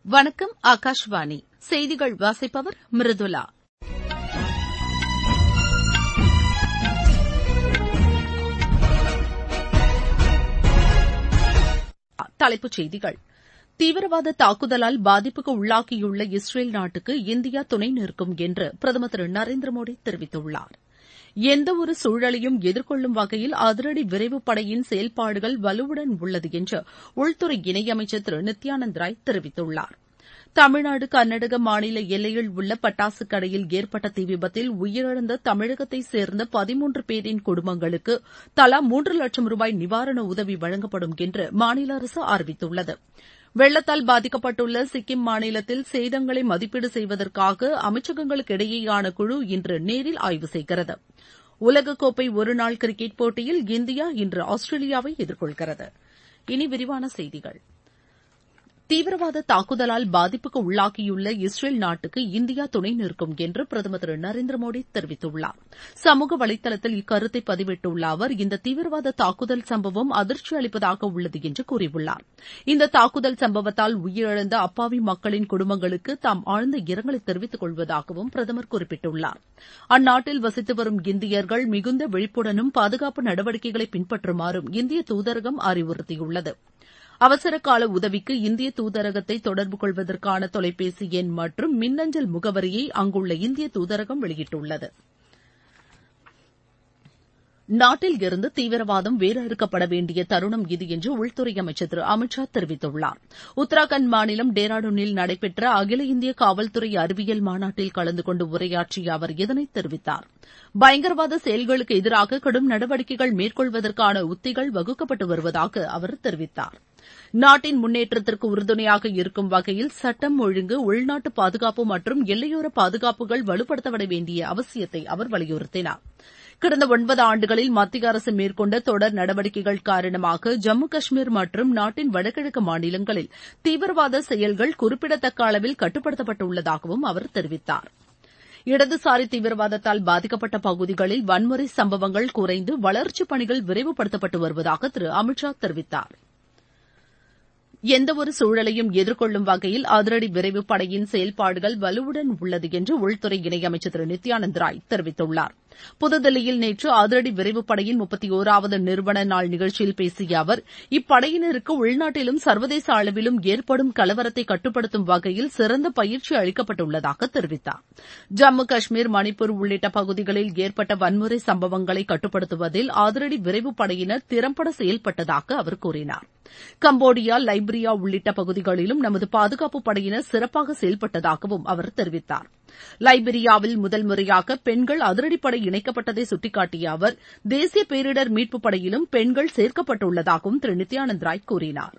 வணக்கம் ஆகாஷவாணி செய்திகள் வாசிப்பவர் மிருதுளா தலைப்புச் செய்திகள் தீவிரவாத தாக்குதலால் பாதிப்புக்கு உள்ளாகியுள்ள இஸ்ரேல் நாட்டுக்கு இந்தியா துணை நிற்கும் என்று பிரதமர் திரு நரேந்திர மோடி தெரிவித்துள்ளார் எந்தவொரு சூழலையும் எதிர்கொள்ளும் வகையில் அதிரடி விரைவுப் படையின் செயல்பாடுகள் வலுவுடன் உள்ளது என்று உள்துறை இணையமைச்சர் திரு நித்யானந்த் ராய் தெரிவித்துள்ளார் தமிழ்நாடு கர்நாடக மாநில எல்லையில் உள்ள பட்டாசுக் கடையில் ஏற்பட்ட தீ விபத்தில் உயிரிழந்த தமிழகத்தைச் சேர்ந்த பதிமூன்று பேரின் குடும்பங்களுக்கு தலா மூன்று லட்சம் ரூபாய் நிவாரண உதவி வழங்கப்படும் என்று மாநில அரசு அறிவித்துள்ளது வெள்ளத்தால் பாதிக்கப்பட்டுள்ள சிக்கிம் மாநிலத்தில் சேதங்களை மதிப்பீடு செய்வதற்காக அமைச்சகங்களுக்கு இடையேயான குழு இன்று நேரில் ஆய்வு செய்கிறது உலகக்கோப்பை ஒருநாள் கிரிக்கெட் போட்டியில் இந்தியா இன்று ஆஸ்திரேலியாவை எதிர்கொள்கிறது இனி விரிவான செய்திகள் தீவிரவாத தாக்குதலால் பாதிப்புக்கு உள்ளாகியுள்ள இஸ்ரேல் நாட்டுக்கு இந்தியா துணை நிற்கும் என்று பிரதமர் திரு நரேந்திர மோடி தெரிவித்துள்ளார் சமூக வலைதளத்தில் இக்கருத்தை பதிவிட்டுள்ள அவர் இந்த தீவிரவாத தாக்குதல் சம்பவம் அதிர்ச்சி அளிப்பதாக உள்ளது என்று கூறியுள்ளார் இந்த தாக்குதல் சம்பவத்தால் உயிரிழந்த அப்பாவி மக்களின் குடும்பங்களுக்கு தாம் ஆழ்ந்த இரங்கலை தெரிவித்துக் கொள்வதாகவும் பிரதமர் குறிப்பிட்டுள்ளார் அந்நாட்டில் வசித்து வரும் இந்தியர்கள் மிகுந்த விழிப்புடனும் பாதுகாப்பு நடவடிக்கைகளை பின்பற்றுமாறும் இந்திய தூதரகம் அறிவுறுத்தியுள்ளது அவசரகால உதவிக்கு இந்திய தூதரகத்தை தொடர்பு கொள்வதற்கான தொலைபேசி எண் மற்றும் மின்னஞ்சல் முகவரியை அங்குள்ள இந்திய தூதரகம் வெளியிட்டுள்ளது நாட்டில் இருந்து தீவிரவாதம் வேரறுக்கப்பட வேண்டிய தருணம் இது என்று உள்துறை அமைச்சர் திரு அமித் ஷா தெரிவித்துள்ளார் உத்தராகண்ட் மாநிலம் டேராடூனில் நடைபெற்ற அகில இந்திய காவல்துறை அறிவியல் மாநாட்டில் கலந்து கொண்டு உரையாற்றிய அவர் இதனை தெரிவித்தார் பயங்கரவாத செயல்களுக்கு எதிராக கடும் நடவடிக்கைகள் மேற்கொள்வதற்கான உத்திகள் வகுக்கப்பட்டு வருவதாக அவர் தெரிவித்தார் நாட்டின் முன்னேற்றத்திற்கு உறுதுணையாக இருக்கும் வகையில் சட்டம் ஒழுங்கு உள்நாட்டு பாதுகாப்பு மற்றும் எல்லையோர பாதுகாப்புகள் வலுப்படுத்தப்பட வேண்டிய அவசியத்தை அவர் வலியுறுத்தினார் கடந்த ஒன்பது ஆண்டுகளில் மத்திய அரசு மேற்கொண்ட தொடர் நடவடிக்கைகள் காரணமாக ஜம்மு காஷ்மீர் மற்றும் நாட்டின் வடகிழக்கு மாநிலங்களில் தீவிரவாத செயல்கள் குறிப்பிடத்தக்க அளவில் கட்டுப்படுத்தப்பட்டுள்ளதாகவும் அவர் தெரிவித்தார் இடதுசாரி தீவிரவாதத்தால் பாதிக்கப்பட்ட பகுதிகளில் வன்முறை சம்பவங்கள் குறைந்து வளர்ச்சிப் பணிகள் விரைவுபடுத்தப்பட்டு வருவதாக திரு அமித் ஷா தெரிவித்தார் எந்தவொரு சூழலையும் எதிர்கொள்ளும் வகையில் அதிரடி விரைவுப் படையின் செயல்பாடுகள் வலுவுடன் உள்ளது என்று உள்துறை இணையமைச்சர் திரு நித்யானந்த் ராய் தெரிவித்துள்ளார் புதுதில்லியில் நேற்று அதிரடி விரைவுப் படையின் முப்பத்தி ஒராவது நிறுவன நாள் நிகழ்ச்சியில் பேசிய அவர் இப்படையினருக்கு உள்நாட்டிலும் சர்வதேச அளவிலும் ஏற்படும் கலவரத்தை கட்டுப்படுத்தும் வகையில் சிறந்த பயிற்சி அளிக்கப்பட்டுள்ளதாக தெரிவித்தார் ஜம்மு காஷ்மீர் மணிப்பூர் உள்ளிட்ட பகுதிகளில் ஏற்பட்ட வன்முறை சம்பவங்களை கட்டுப்படுத்துவதில் அதிரடி விரைவுப் படையினர் திறம்பட செயல்பட்டதாக அவர் கூறினார் கம்போடியா லைப்ரியா உள்ளிட்ட பகுதிகளிலும் நமது பாதுகாப்பு படையினர் சிறப்பாக செயல்பட்டதாகவும் அவர் தெரிவித்தார் லைபீரியாவில் முதல் முறையாக பெண்கள் அதிரடிப்படை இணைக்கப்பட்டதை சுட்டிக்காட்டிய அவர் தேசிய பேரிடர் மீட்புப் படையிலும் பெண்கள் சேர்க்கப்பட்டுள்ளதாகவும் திரு நித்யானந்த் ராய் கூறினார்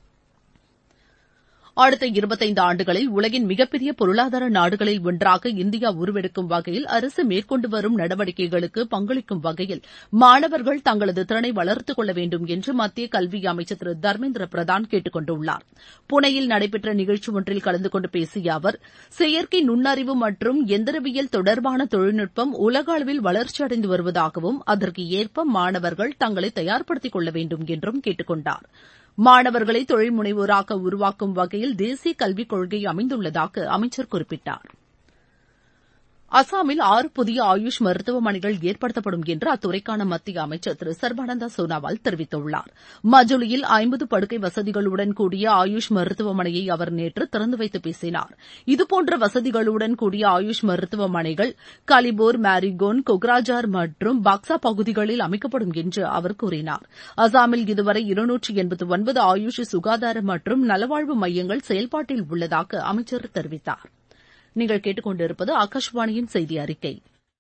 அடுத்த இருபத்தைந்து ஆண்டுகளில் உலகின் மிகப்பெரிய பொருளாதார நாடுகளில் ஒன்றாக இந்தியா உருவெடுக்கும் வகையில் அரசு மேற்கொண்டு வரும் நடவடிக்கைகளுக்கு பங்களிக்கும் வகையில் மாணவர்கள் தங்களது திறனை வளர்த்துக் கொள்ள வேண்டும் என்று மத்திய கல்வி அமைச்சர் திரு தர்மேந்திர பிரதான் கேட்டுக் கொண்டுள்ளார் புனேயில் நடைபெற்ற நிகழ்ச்சி ஒன்றில் கலந்து கொண்டு பேசிய அவர் செயற்கை நுண்ணறிவு மற்றும் எந்திரவியல் தொடர்பான தொழில்நுட்பம் உலக அளவில் வளர்ச்சியடைந்து வருவதாகவும் அதற்கு ஏற்ப மாணவர்கள் தங்களை தயார்படுத்திக் கொள்ள வேண்டும் என்றும் கேட்டுக் கொண்டார் மாணவர்களை தொழில் முனைவோராக உருவாக்கும் வகையில் தேசிய கல்விக் கொள்கை அமைந்துள்ளதாக அமைச்சர் குறிப்பிட்டார் அசாமில் ஆறு புதிய ஆயுஷ் மருத்துவமனைகள் ஏற்படுத்தப்படும் என்று அத்துறைக்கான மத்திய அமைச்சர் திரு சர்பானந்தா சோனாவால் தெரிவித்துள்ளார் மஜுலியில் ஐம்பது படுக்கை வசதிகளுடன் கூடிய ஆயுஷ் மருத்துவமனையை அவர் நேற்று திறந்து வைத்து பேசினார் இதுபோன்ற வசதிகளுடன் கூடிய ஆயுஷ் மருத்துவமனைகள் கலிபோர் மேரிகோன் கொக்ராஜார் மற்றும் பாக்சா பகுதிகளில் அமைக்கப்படும் என்று அவர் கூறினார் அசாமில் இதுவரை இருநூற்று எண்பத்து ஒன்பது ஆயுஷ் சுகாதார மற்றும் நலவாழ்வு மையங்கள் செயல்பாட்டில் உள்ளதாக அமைச்சர் தெரிவித்தார் நீங்கள் கேட்டுக்கொண்டிருப்பது ஆகாஷவாணியின் செய்தி அறிக்கை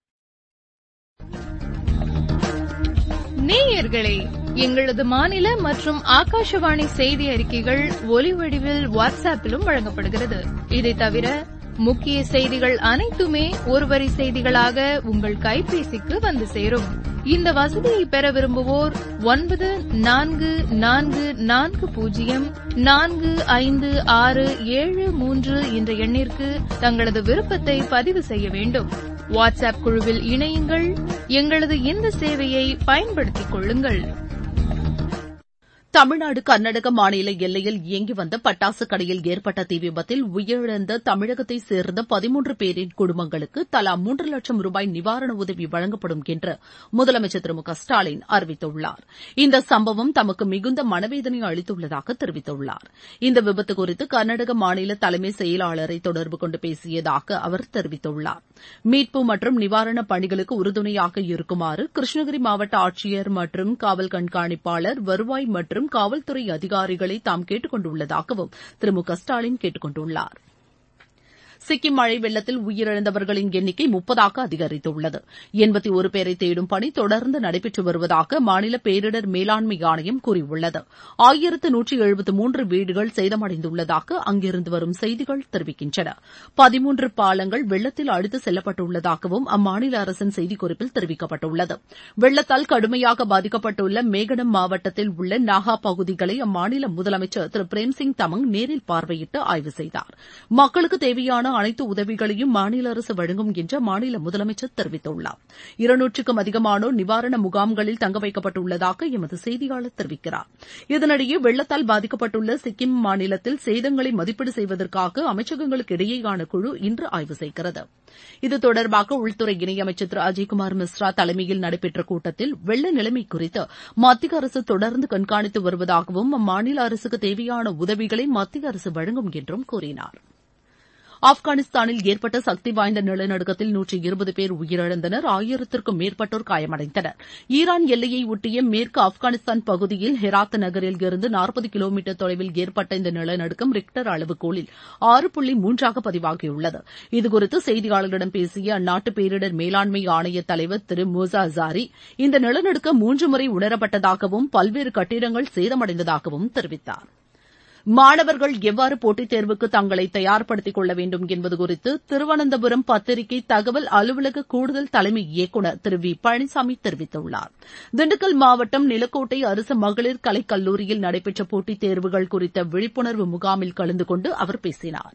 நேயர்களே எங்களது மாநில மற்றும் ஆகாஷவாணி செய்தி அறிக்கைகள் ஒலி வடிவில் வாட்ஸ்அப்பிலும் வழங்கப்படுகிறது இதை தவிர முக்கிய செய்திகள் அனைத்துமே ஒருவரி செய்திகளாக உங்கள் கைபேசிக்கு வந்து சேரும் இந்த வசதியை பெற விரும்புவோர் ஒன்பது நான்கு நான்கு நான்கு பூஜ்ஜியம் நான்கு ஐந்து ஆறு ஏழு மூன்று என்ற எண்ணிற்கு தங்களது விருப்பத்தை பதிவு செய்ய வேண்டும் வாட்ஸ்அப் குழுவில் இணையுங்கள் எங்களது இந்த சேவையை பயன்படுத்திக் கொள்ளுங்கள் தமிழ்நாடு கர்நாடக மாநில எல்லையில் இயங்கி வந்த பட்டாசு கடையில் ஏற்பட்ட தீ விபத்தில் உயிரிழந்த தமிழகத்தைச் சேர்ந்த பதிமூன்று பேரின் குடும்பங்களுக்கு தலா மூன்று லட்சம் ரூபாய் நிவாரண உதவி வழங்கப்படும் என்று முதலமைச்சர் திரு மு க ஸ்டாலின் அறிவித்துள்ளார் இந்த சம்பவம் தமக்கு மிகுந்த மனவேதனை அளித்துள்ளதாக தெரிவித்துள்ளார் இந்த விபத்து குறித்து கர்நாடக மாநில தலைமை செயலாளரை தொடர்பு கொண்டு பேசியதாக அவர் தெரிவித்துள்ளார் மீட்பு மற்றும் நிவாரணப் பணிகளுக்கு உறுதுணையாக இருக்குமாறு கிருஷ்ணகிரி மாவட்ட ஆட்சியர் மற்றும் காவல் கண்காணிப்பாளர் வருவாய் மற்றும் காவல்துறை அதிகாரிகளை தாம் கேட்டுக் கொண்டுள்ளதாகவும் திரு மு க ஸ்டாலின் கேட்டுக் கொண்டுள்ளார் சிக்கிம் மழை வெள்ளத்தில் உயிரிழந்தவர்களின் எண்ணிக்கை முப்பதாக அதிகரித்துள்ளது எண்பத்தி ஒரு பேரை தேடும் பணி தொடர்ந்து நடைபெற்று வருவதாக மாநில பேரிடர் மேலாண்மை ஆணையம் கூறியுள்ளது ஆயிரத்து நூற்றி எழுபத்து மூன்று வீடுகள் சேதமடைந்துள்ளதாக அங்கிருந்து வரும் செய்திகள் தெரிவிக்கின்றன பதிமூன்று பாலங்கள் வெள்ளத்தில் அடித்து செல்லப்பட்டுள்ளதாகவும் அம்மாநில அரசின் செய்திக்குறிப்பில் தெரிவிக்கப்பட்டுள்ளது வெள்ளத்தால் கடுமையாக பாதிக்கப்பட்டுள்ள மேகடம் மாவட்டத்தில் உள்ள நாகா பகுதிகளை அம்மாநில முதலமைச்சர் திரு பிரேம்சிங் தமங் நேரில் பார்வையிட்டு ஆய்வு செய்தார் மக்களுக்கு தேவையான அனைத்து உதவிகளையும் மாநில அரசு வழங்கும் என்று மாநில முதலமைச்சர் தெரிவித்துள்ளார் இருநூற்றுக்கும் அதிகமானோர் நிவாரண முகாம்களில் தங்க வைக்கப்பட்டுள்ளதாக எமது செய்தியாளர் தெரிவிக்கிறார் இதனிடையே வெள்ளத்தால் பாதிக்கப்பட்டுள்ள சிக்கிம் மாநிலத்தில் சேதங்களை மதிப்பீடு செய்வதற்காக அமைச்சகங்களுக்கு இடையேயான குழு இன்று ஆய்வு செய்கிறது இது தொடர்பாக உள்துறை இணையமைச்சர் திரு அஜய்குமார் மிஸ்ரா தலைமையில் நடைபெற்ற கூட்டத்தில் வெள்ள நிலைமை குறித்து மத்திய அரசு தொடர்ந்து கண்காணித்து வருவதாகவும் அம்மாநில அரசுக்கு தேவையான உதவிகளை மத்திய அரசு வழங்கும் என்றும் கூறினார் ஆப்கானிஸ்தானில் ஏற்பட்ட சக்தி வாய்ந்த நிலநடுக்கத்தில் நூற்றி இருபது பேர் உயிரிழந்தனர் ஆயிரத்திற்கும் மேற்பட்டோர் காயமடைந்தனர் ஈரான் எல்லையை ஒட்டிய மேற்கு ஆப்கானிஸ்தான் பகுதியில் ஹெராத் நகரில் இருந்து நாற்பது கிலோமீட்டர் தொலைவில் ஏற்பட்ட இந்த நிலநடுக்கம் ரிக்டர் அளவுகோலில் ஆறு புள்ளி மூன்றாக பதிவாகியுள்ளது இதுகுறித்து செய்தியாளர்களிடம் பேசிய அந்நாட்டு பேரிடர் மேலாண்மை ஆணைய தலைவர் திரு மூசா அசாரி இந்த நிலநடுக்கம் மூன்று முறை உணரப்பட்டதாகவும் பல்வேறு கட்டிடங்கள் சேதமடைந்ததாகவும் தெரிவித்தார் மாணவர்கள் எவ்வாறு போட்டித் தேர்வுக்கு தங்களை தயார்படுத்திக் கொள்ள வேண்டும் என்பது குறித்து திருவனந்தபுரம் பத்திரிகை தகவல் அலுவலக கூடுதல் தலைமை இயக்குநர் திரு வி பழனிசாமி தெரிவித்துள்ளார் திண்டுக்கல் மாவட்டம் நிலக்கோட்டை அரசு மகளிர் கலைக் கல்லூரியில் நடைபெற்ற போட்டித் தேர்வுகள் குறித்த விழிப்புணர்வு முகாமில் கலந்து கொண்டு அவர் பேசினார்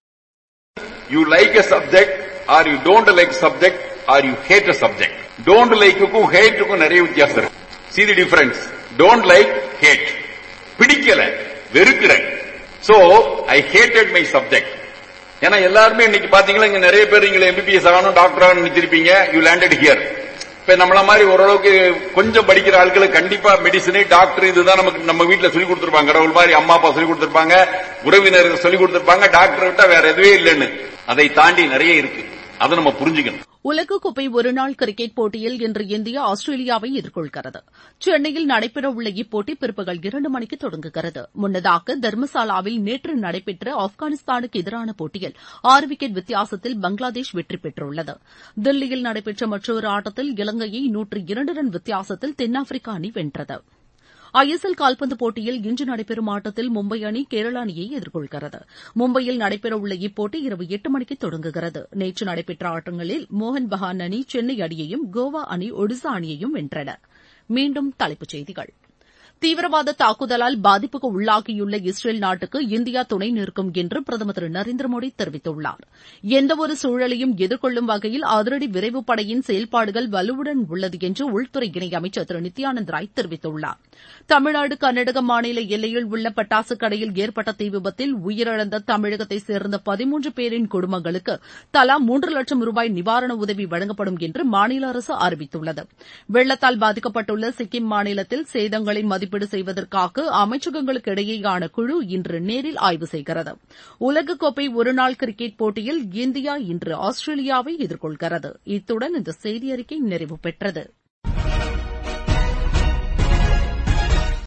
You like a subject or you don't like subject or you hate a subject. Don't like க்கும் hate க்கும் நிறைய வித்தியாசம் இருக்கு. See the difference. Don't like, hate. பிடிக்கல வெறுக்கிறேன் so I hated my subject ஏன்னா எல்லாருமே இன்னைக்கு பாத்தீங்களா இங்க நிறைய பேர் இங்க எம்பிபிஎஸ் ஆகணும் டாக்டர் ஆகணும் நினைச்சிருப்பீங்க யூ லேண்டட் ஹியர் இப்ப நம்மள மாதிரி ஓரளவுக்கு கொஞ்சம் படிக்கிற ஆட்களுக்கு கண்டிப்பா மெடிசனு டாக்டர் இதுதான் நமக்கு நம்ம வீட்டுல சொல்லி கொடுத்திருப்பாங்க கடவுள் மாதிரி அம்மா அப்பா சொல்லி கொடுத்திருப்பாங்க உறவினர்கள் சொல்லி கொடுத்திருப்பாங்க டாக்டர் விட்டா வேற எதுவே இல்லைன்னு அதை தாண்டி நிறைய இருக்கு அதை நம்ம புரிஞ்சுக்கணும் உலகக்கோப்பை ஒருநாள் கிரிக்கெட் போட்டியில் இன்று இந்தியா ஆஸ்திரேலியாவை எதிர்கொள்கிறது சென்னையில் நடைபெறவுள்ள இப்போட்டி பிற்பகல் இரண்டு மணிக்கு தொடங்குகிறது முன்னதாக தர்மசாலாவில் நேற்று நடைபெற்ற ஆப்கானிஸ்தானுக்கு எதிரான போட்டியில் ஆறு விக்கெட் வித்தியாசத்தில் பங்களாதேஷ் வெற்றி பெற்றுள்ளது தில்லியில் நடைபெற்ற மற்றொரு ஆட்டத்தில் இலங்கையை நூற்று இரண்டு ரன் வித்தியாசத்தில் தென்னாப்பிரிக்கா அணி வென்றது ஐஎஸ்எல் கால்பந்து போட்டியில் இன்று நடைபெறும் ஆட்டத்தில் மும்பை அணி கேரள அணியை எதிர்கொள்கிறது மும்பையில் நடைபெறவுள்ள இப்போட்டி இரவு எட்டு மணிக்கு தொடங்குகிறது நேற்று நடைபெற்ற ஆட்டங்களில் மோகன் பகான் அணி சென்னை அணியையும் கோவா அணி ஒடிசா அணியையும் வென்றன மீண்டும் தலைப்புச் செய்திகள் தீவிரவாத தாக்குதலால் பாதிப்புக்கு உள்ளாகியுள்ள இஸ்ரேல் நாட்டுக்கு இந்தியா துணை நிற்கும் என்று பிரதமர் திரு நரேந்திர மோடி தெரிவித்துள்ளார் எந்தவொரு சூழலையும் எதிர்கொள்ளும் வகையில் அதிரடி விரைவுப் படையின் செயல்பாடுகள் வலுவுடன் உள்ளது என்று உள்துறை இணையமைச்சர் திரு நித்யானந்த் ராய் தெரிவித்துள்ளார் தமிழ்நாடு கர்நாடக மாநில எல்லையில் உள்ள பட்டாசு கடையில் ஏற்பட்ட தீ விபத்தில் உயிரிழந்த தமிழகத்தைச் சேர்ந்த பதிமூன்று பேரின் குடும்பங்களுக்கு தலா மூன்று லட்சம் ரூபாய் நிவாரண உதவி வழங்கப்படும் என்று மாநில அரசு அறிவித்துள்ளது வெள்ளத்தால் பாதிக்கப்பட்டுள்ள சிக்கிம் மாநிலத்தில் சேதங்களை மதிப்பீடு செய்வதற்காக அமைச்சகங்களுக்கு இடையேயான குழு இன்று நேரில் ஆய்வு செய்கிறது உலகக்கோப்பை ஒருநாள் கிரிக்கெட் போட்டியில் இந்தியா இன்று ஆஸ்திரேலியாவை எதிர்கொள்கிறது இத்துடன் இந்த செய்தியறிக்கை நிறைவு பெற்றது